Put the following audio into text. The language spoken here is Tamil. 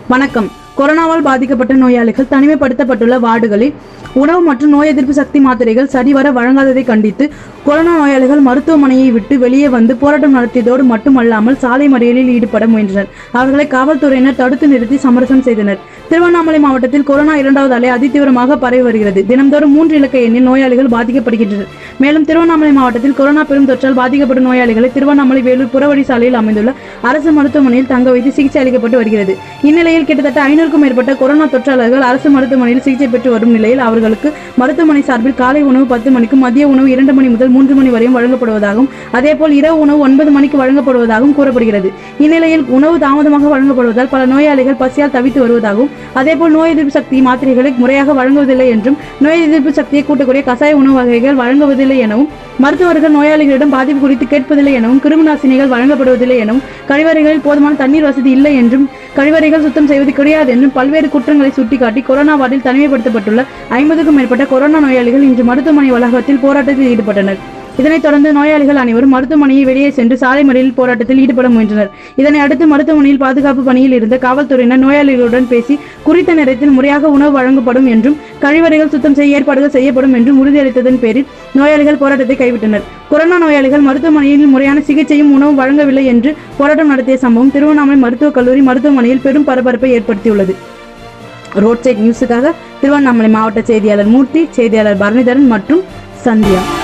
வணக்கம் கொரோனாவால் பாதிக்கப்பட்ட நோயாளிகள் தனிமைப்படுத்தப்பட்டுள்ள வார்டுகளில் உணவு மற்றும் நோய் எதிர்ப்பு சக்தி மாத்திரைகள் சரிவர வழங்காததை கண்டித்து கொரோனா நோயாளிகள் மருத்துவமனையை விட்டு வெளியே வந்து போராட்டம் நடத்தியதோடு மட்டுமல்லாமல் சாலை மறியலில் ஈடுபட முயன்றனர் அவர்களை காவல்துறையினர் தடுத்து நிறுத்தி சமரசம் செய்தனர் திருவண்ணாமலை மாவட்டத்தில் கொரோனா இரண்டாவது அலை அதிதீவிரமாக பரவி வருகிறது தினம்தோறும் மூன்று இலக்க எண்ணில் நோயாளிகள் பாதிக்கப்படுகின்றனர் மேலும் திருவண்ணாமலை மாவட்டத்தில் கொரோனா பெரும் தொற்றால் பாதிக்கப்படும் நோயாளிகளை திருவண்ணாமலை வேலூர் புறவழி சாலையில் அமைந்துள்ள அரசு மருத்துவமனையில் தங்க வைத்து சிகிச்சை அளிக்கப்பட்டு வருகிறது இந்நிலையில் கிட்டத்தட்ட ஐநூறுக்கும் மேற்பட்ட கொரோனா தொற்றாளர்கள் அரசு மருத்துவமனையில் சிகிச்சை பெற்று வரும் நிலையில் அவர்களுக்கு மருத்துவமனை சார்பில் காலை உணவு பத்து மணிக்கும் மதிய உணவு இரண்டு மணி முதல் மூன்று மணி வரையும் வழங்கப்படுவதாகவும் அதேபோல் இரவு உணவு ஒன்பது மணிக்கு வழங்கப்படுவதாகவும் கூறப்படுகிறது இந்நிலையில் உணவு தாமதமாக வழங்கப்படுவதால் பல நோயாளிகள் பசியால் தவித்து வருவதாகவும் அதேபோல் நோய் எதிர்ப்பு சக்தி மாத்திரைகளை முறையாக வழங்குவதில்லை என்றும் நோய் எதிர்ப்பு சக்தியை கூட்டக்கூடிய கசாய உணவு வகைகள் வழங்குவதில்லை எனவும் மருத்துவர்கள் நோயாளிகளிடம் பாதிப்பு குறித்து கேட்பதில்லை எனவும் கிருமிநாசினிகள் வழங்கப்படுவதில்லை எனவும் கழிவறைகளில் போதுமான தண்ணீர் வசதி இல்லை என்றும் கழிவறைகள் சுத்தம் செய்வது கிடையாது என்றும் பல்வேறு குற்றங்களை சுட்டிக்காட்டி கொரோனா வார்டில் தனிமைப்படுத்தப்பட்டுள்ள ஐம்பதுக்கும் மேற்பட்ட கொரோனா நோயாளிகள் இன்று மருத்துவமனை வளாகத்தில் போராட்டத்தில் ஈடுபட்டனர் இதனைத் தொடர்ந்து நோயாளிகள் அனைவரும் மருத்துவமனையை வெளியே சென்று சாலை மறியலில் போராட்டத்தில் ஈடுபட முயன்றனர் இதனை அடுத்து மருத்துவமனையில் பாதுகாப்பு பணியில் இருந்த காவல்துறையினர் நோயாளிகளுடன் பேசி குறித்த நேரத்தில் முறையாக உணவு வழங்கப்படும் என்றும் கழிவறைகள் சுத்தம் செய்ய ஏற்பாடுகள் செய்யப்படும் என்றும் உறுதியளித்ததன் பேரில் நோயாளிகள் போராட்டத்தை கைவிட்டனர் கொரோனா நோயாளிகள் மருத்துவமனையில் முறையான சிகிச்சையும் உணவும் வழங்கவில்லை என்று போராட்டம் நடத்திய சம்பவம் திருவண்ணாமலை மருத்துவக் கல்லூரி மருத்துவமனையில் பெரும் பரபரப்பை ஏற்படுத்தியுள்ளது ரோட் சைட் நியூஸுக்காக திருவண்ணாமலை மாவட்ட செய்தியாளர் மூர்த்தி செய்தியாளர் பரணிதரன் மற்றும் சந்தியா